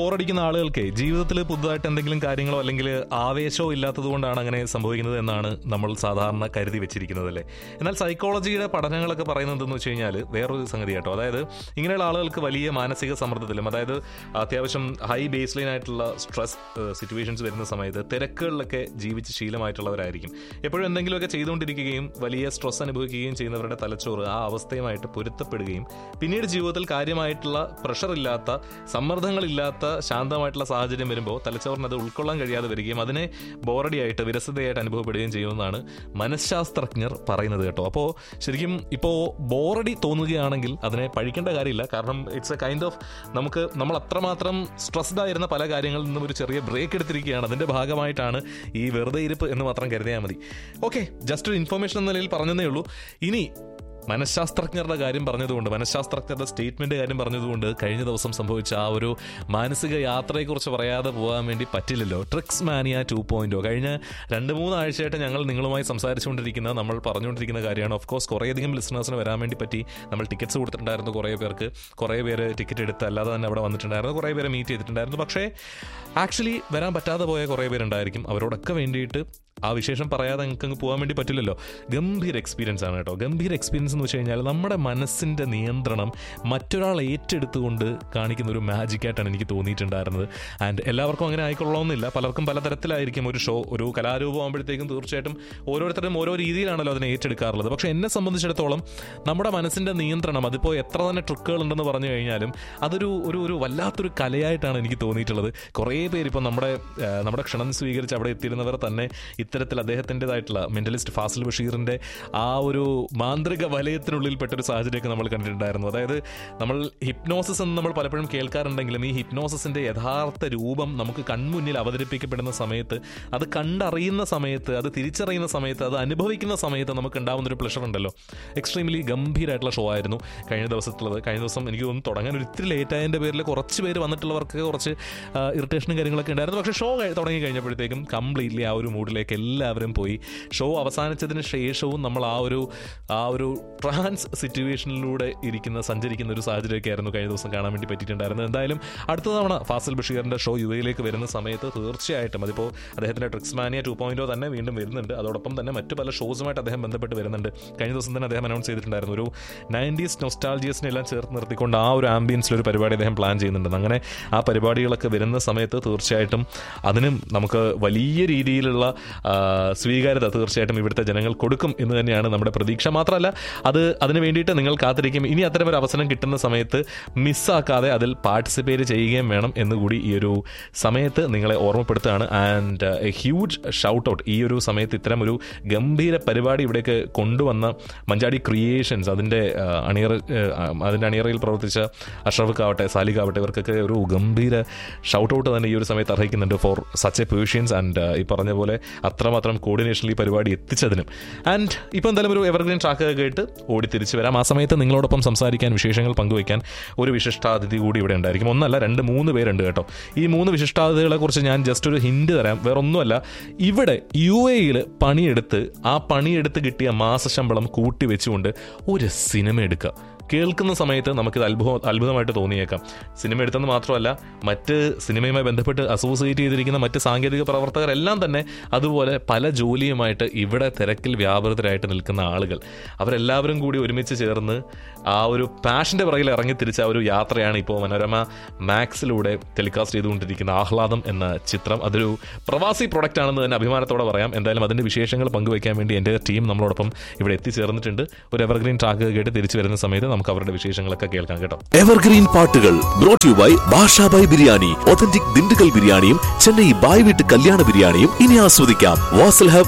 ബോറടിക്കുന്ന ആളുകൾക്ക് ജീവിതത്തിൽ പുതുതായിട്ട് എന്തെങ്കിലും കാര്യങ്ങളോ അല്ലെങ്കിൽ ആവേശമോ ഇല്ലാത്തത് കൊണ്ടാണ് അങ്ങനെ സംഭവിക്കുന്നത് എന്നാണ് നമ്മൾ സാധാരണ കരുതി വെച്ചിരിക്കുന്നത് അല്ലേ എന്നാൽ സൈക്കോളജിയുടെ പഠനങ്ങളൊക്കെ പറയുന്നത് എന്തെന്ന് വെച്ച് കഴിഞ്ഞാൽ വേറൊരു സംഗതി കേട്ടോ അതായത് ഇങ്ങനെയുള്ള ആളുകൾക്ക് വലിയ മാനസിക സമ്മർദ്ദത്തിലും അതായത് അത്യാവശ്യം ഹൈ ബേസ് ലൈൻ ആയിട്ടുള്ള സ്ട്രെസ് സിറ്റുവേഷൻസ് വരുന്ന സമയത്ത് തിരക്കുകളിലൊക്കെ ജീവിച്ച് ശീലമായിട്ടുള്ളവരായിരിക്കും എപ്പോഴും എന്തെങ്കിലുമൊക്കെ ചെയ്തുകൊണ്ടിരിക്കുകയും വലിയ സ്ട്രെസ് അനുഭവിക്കുകയും ചെയ്യുന്നവരുടെ തലച്ചോറ് ആ അവസ്ഥയുമായിട്ട് പൊരുത്തപ്പെടുകയും പിന്നീട് ജീവിതത്തിൽ കാര്യമായിട്ടുള്ള പ്രഷർ ഇല്ലാത്ത സമ്മർദ്ദങ്ങളില്ലാത്ത ശാന്തമായിട്ടുള്ള സാഹചര്യം വരുമ്പോൾ തലച്ചോറിന് അത് ഉൾക്കൊള്ളാൻ കഴിയാതെ വരികയും അതിനെ ബോറടിയായിട്ട് വിരസതയായിട്ട് അനുഭവപ്പെടുകയും ചെയ്യുമെന്നാണ് മനഃശാസ്ത്രജ്ഞർ പറയുന്നത് കേട്ടോ അപ്പോൾ ശരിക്കും ഇപ്പോൾ ബോറടി തോന്നുകയാണെങ്കിൽ അതിനെ പഴിക്കേണ്ട കാര്യമില്ല കാരണം ഇറ്റ്സ് എ കൈൻഡ് ഓഫ് നമുക്ക് നമ്മൾ അത്രമാത്രം സ്ട്രെസ്ഡ് ആയിരുന്ന പല കാര്യങ്ങളിൽ നിന്നും ഒരു ചെറിയ ബ്രേക്ക് എടുത്തിരിക്കുകയാണ് അതിന്റെ ഭാഗമായിട്ടാണ് ഈ വെറുതെ ഇരിപ്പ് എന്ന് മാത്രം കരുതിയാൽ മതി ഓക്കെ ജസ്റ്റ് ഒരു ഇൻഫർമേഷൻ എന്ന നിലയിൽ പറഞ്ഞതേ ഉള്ളൂ ഇനി മനഃശാസ്ത്രജ്ഞരുടെ കാര്യം പറഞ്ഞതുകൊണ്ട് മനഃശാസ്ത്രജ്ഞരുടെ സ്റ്റേറ്റ്മെന്റ് കാര്യം പറഞ്ഞതുകൊണ്ട് കഴിഞ്ഞ ദിവസം സംഭവിച്ച ആ ഒരു മാനസിക യാത്രയെക്കുറിച്ച് പറയാതെ പോകാൻ വേണ്ടി പറ്റില്ലല്ലോ ട്രിക്സ് മാനിയ ടു പോയിന്റോ കഴിഞ്ഞ രണ്ട് മൂന്ന് ആഴ്ചയായിട്ട് ഞങ്ങൾ നിങ്ങളുമായി സംസാരിച്ചുകൊണ്ടിരിക്കുന്ന നമ്മൾ പറഞ്ഞുകൊണ്ടിരിക്കുന്ന കാര്യമാണ് ഓഫ് കോഴ്സ് കുറേയധികം ലിസണേഴ്സിന് വരാൻ വേണ്ടി പറ്റി നമ്മൾ ടിക്കറ്റ്സ് കൊടുത്തിട്ടുണ്ടായിരുന്നു കുറേ പേർക്ക് കുറേ പേര് ടിക്കറ്റ് എടുത്ത് അല്ലാതെ തന്നെ അവിടെ വന്നിട്ടുണ്ടായിരുന്നു കുറേ പേരെ മീറ്റ് ചെയ്തിട്ടുണ്ടായിരുന്നു പക്ഷേ ആക്ച്വലി വരാൻ പറ്റാതെ പോയ കുറേ പേരുണ്ടായിരിക്കും അവരോടൊക്കെ വേണ്ടിയിട്ട് ആ വിശേഷം പറയാതെ നിങ്ങൾക്ക് അങ്ങ് പോകാൻ വേണ്ടി പറ്റില്ലല്ലോ ഗംഭീര എക്സ്പീരിയൻസ് ആണ് കേട്ടോ ഗംഭീര എക്സ്പീരിയൻസ് എന്ന് വെച്ച് കഴിഞ്ഞാൽ നമ്മുടെ മനസ്സിൻ്റെ നിയന്ത്രണം മറ്റൊരാൾ ഏറ്റെടുത്തുകൊണ്ട് കാണിക്കുന്ന ഒരു മാജിക്കായിട്ടാണ് എനിക്ക് തോന്നിയിട്ടുണ്ടായിരുന്നത് ആൻഡ് എല്ലാവർക്കും അങ്ങനെ ആയിക്കൊള്ളണമെന്നില്ല പലർക്കും പലതരത്തിലായിരിക്കും ഒരു ഷോ ഒരു കലാരൂപം ആകുമ്പോഴത്തേക്കും തീർച്ചയായിട്ടും ഓരോരുത്തരും ഓരോ രീതിയിലാണല്ലോ അതിനെ ഏറ്റെടുക്കാറുള്ളത് പക്ഷേ എന്നെ സംബന്ധിച്ചിടത്തോളം നമ്മുടെ മനസ്സിൻ്റെ നിയന്ത്രണം അതിപ്പോൾ എത്ര തന്നെ ട്രിക്കുകൾ ഉണ്ടെന്ന് പറഞ്ഞു കഴിഞ്ഞാലും അതൊരു ഒരു ഒരു വല്ലാത്തൊരു കലയായിട്ടാണ് എനിക്ക് തോന്നിയിട്ടുള്ളത് കുറേ പേര് ഇപ്പം നമ്മുടെ ആ, നമ്മുടെ ക്ഷണം സ്വീകരിച്ച് അവിടെ എത്തിയിരുന്നവർ തന്നെ ഇത്തരത്തിൽ അദ്ദേഹത്തിൻ്റെതായിട്ടുള്ള മെന്റലിസ്റ്റ് ഫാസിൽ ബഷീറിന്റെ ആ ഒരു മാന്ത്രിക വലയത്തിനുള്ളിൽ പെട്ടൊരു സാഹചര്യമൊക്കെ നമ്മൾ കണ്ടിട്ടുണ്ടായിരുന്നു അതായത് നമ്മൾ ഹിപ്നോസിസ് എന്ന് നമ്മൾ പലപ്പോഴും കേൾക്കാറുണ്ടെങ്കിലും ഈ ഹിപ്നോസിന്റെ യഥാർത്ഥ രൂപം നമുക്ക് കൺമുന്നിൽ അവതരിപ്പിക്കപ്പെടുന്ന സമയത്ത് അത് കണ്ടറിയുന്ന സമയത്ത് അത് തിരിച്ചറിയുന്ന സമയത്ത് അത് അനുഭവിക്കുന്ന സമയത്ത് നമുക്ക് ഉണ്ടാവുന്ന ഒരു പ്ലഷർ ഉണ്ടല്ലോ എക്സ്ട്രീംലി ഗംഭീരമായിട്ടുള്ള ഷോ ആയിരുന്നു കഴിഞ്ഞ ദിവസത്തുള്ളത് കഴിഞ്ഞ ദിവസം എനിക്ക് തോന്നുന്നു തുടങ്ങാൻ ഒരു ഇത്തിരി ലേറ്റ് ആയതിൻ്റെ പേരിൽ കുറച്ച് പേര് വന്നിട്ടുള്ളവർക്ക് കുറച്ച് ഇറിറ്റേഷനും കാര്യങ്ങളൊക്കെ ഉണ്ടായിരുന്നു പക്ഷേ ഷോ തുടങ്ങി കഴിഞ്ഞപ്പോഴത്തേക്കും കംപ്ലീറ്റ്ലി ആ ഒരു മൂഡിലേക്ക് എല്ലാവരും പോയി ഷോ അവസാനിച്ചതിന് ശേഷവും നമ്മൾ ആ ഒരു ആ ഒരു ട്രാൻസ് സിറ്റുവേഷനിലൂടെ ഇരിക്കുന്ന സഞ്ചരിക്കുന്ന ഒരു സാഹചര്യമൊക്കെ ആയിരുന്നു കഴിഞ്ഞ ദിവസം കാണാൻ വേണ്ടി പറ്റിയിട്ടുണ്ടായിരുന്നത് എന്തായാലും അടുത്ത തവണ ഫാസിൽ ബഷീറിന്റെ ഷോ യു എയിലേക്ക് വരുന്ന സമയത്ത് തീർച്ചയായിട്ടും അതിപ്പോൾ അദ്ദേഹത്തിന്റെ ട്രിക്സ് മാനിയ ടു പോയിന്റോ തന്നെ വീണ്ടും വരുന്നുണ്ട് അതോടൊപ്പം തന്നെ മറ്റു പല ഷോസുമായിട്ട് അദ്ദേഹം ബന്ധപ്പെട്ട് വരുന്നുണ്ട് കഴിഞ്ഞ ദിവസം തന്നെ അദ്ദേഹം അനൗൺസ് ചെയ്തിട്ടുണ്ടായിരുന്നു ഒരു നയൻറ്റീസ് നൊസ്റ്റാൾജിയസിനെ എല്ലാം ചേർത്ത് നിർത്തിക്കൊണ്ട് ആ ഒരു ആംബിയൻസിൽ ഒരു പരിപാടി അദ്ദേഹം പ്ലാൻ ചെയ്യുന്നുണ്ട് അങ്ങനെ ആ പരിപാടികളൊക്കെ വരുന്ന സമയത്ത് തീർച്ചയായിട്ടും അതിനും നമുക്ക് വലിയ രീതിയിലുള്ള ആ, സ്വീകാര്യത തീർച്ചയായിട്ടും ഇവിടുത്തെ ജനങ്ങൾ കൊടുക്കും എന്ന് തന്നെയാണ് നമ്മുടെ പ്രതീക്ഷ മാത്രമല്ല അത് അതിന് വേണ്ടിയിട്ട് നിങ്ങൾ കാത്തിരിക്കും ഇനി അത്തരം ഒരു അവസരം കിട്ടുന്ന സമയത്ത് മിസ്സാക്കാതെ അതിൽ പാർട്ടിസിപ്പേറ്റ് ചെയ്യുകയും വേണം എന്നുകൂടി ഈ ഒരു സമയത്ത് നിങ്ങളെ ഓർമ്മപ്പെടുത്തുകയാണ് and a huge shout out ഈ ഒരു സമയത്ത് ഇത്തരം ഒരു ഗംഭീര പരിപാടി ഇവിടേക്ക് കൊണ്ടുവന്ന മഞ്ചാടി ക്രിയേഷൻസ് അതിൻ്റെ ആ, അണിയറ ആ, അതിൻ്റെ അണിയറയിൽ പ്രവർത്തിച്ച അഷ്റഫ് ആവട്ടെ സാലിക് ആവട്ടെ ഇവർക്കൊക്കെ ഒരു ഗംഭീര ഷൗട്ട് ഔട്ട് തന്നെ ഈ ഒരു സമയത്ത് അർഹിക്കുന്നുണ്ട് for such a patience and ഈ പറഞ്ഞ പോലെ അത്രമാത്രം കോർഡിനേഷനിൽ ഈ പരിപാടി എത്തിച്ചതിനും ആൻഡ് ഇപ്പോൾ എന്തായാലും ഒരു എവർഗ്രീൻ ട്രാക്ക് കേട്ട് ഓടി തിരിച്ചു വരാം ആ സമയത്ത് നിങ്ങളോടൊപ്പം സംസാരിക്കാൻ വിശേഷങ്ങൾ പങ്കുവയ്ക്കാൻ ഒരു വിശിഷ്ടാതിഥി കൂടി ഇവിടെ ഉണ്ടായിരിക്കും ഒന്നല്ല രണ്ട് മൂന്ന് പേരുണ്ട് കേട്ടോ ഈ മൂന്ന് വിശിഷ്ടാതിഥികളെ കുറിച്ച് ഞാൻ ജസ്റ്റ് ഒരു ഹിന്റ് തരാം വേറെ ഒന്നുമല്ല ഇവിടെ യു എയിൽ പണിയെടുത്ത് ആ പണിയെടുത്ത് കിട്ടിയ മാസശമ്പളം കൂട്ടി വെച്ചുകൊണ്ട് ഒരു സിനിമ എടുക്കുക കേൾക്കുന്ന സമയത്ത് നമുക്കിത് അത്ഭുതം അത്ഭുതമായിട്ട് തോന്നിയേക്കാം സിനിമ എടുത്തെന്ന് മാത്രമല്ല മറ്റ് സിനിമയുമായി ബന്ധപ്പെട്ട് അസോസിയേറ്റ് ചെയ്തിരിക്കുന്ന മറ്റ് സാങ്കേതിക പ്രവർത്തകരെല്ലാം തന്നെ അതുപോലെ പല ജോലിയുമായിട്ട് ഇവിടെ തിരക്കിൽ വ്യാപൃതരായിട്ട് നിൽക്കുന്ന ആളുകൾ അവരെല്ലാവരും കൂടി ഒരുമിച്ച് ചേർന്ന് ആ ഒരു പാഷന്റെ പിറകിൽ ഇറങ്ങി തിരിച്ച ആ ഒരു യാത്രയാണ് ഇപ്പോൾ മനോരമ മാക്സിലൂടെ ടെലികാസ്റ്റ് ചെയ്തുകൊണ്ടിരിക്കുന്ന ആഹ്ലാദം എന്ന ചിത്രം അതൊരു പ്രവാസി പ്രൊഡക്റ്റ് ആണെന്ന് തന്നെ അഭിമാനത്തോടെ പറയാം എന്തായാലും അതിന്റെ വിശേഷങ്ങൾ പങ്കുവയ്ക്കാൻ വേണ്ടി എൻ്റെ ടീം നമ്മളോടൊപ്പം ഇവിടെ എത്തിച്ചേർന്നിട്ടുണ്ട് ഒരു എവർഗ്രീൻ ട്രാക്ക് കേട്ട് തിരിച്ചു വരുന്ന സമയത്ത് നമുക്ക് അവരുടെ വിശേഷങ്ങളൊക്കെ കേൾക്കാം കേട്ടോ എവർഗ്രീൻ പാട്ടുകൾ brought you by Basha by biryani authentic Dindigul ബിരിയാണിയും ചെന്നൈ ബായ് വീട്ട് കല്യാണ ബിരിയാണിയും ഇനി ആസ്വദിക്കാം വാസൽ ഹബ്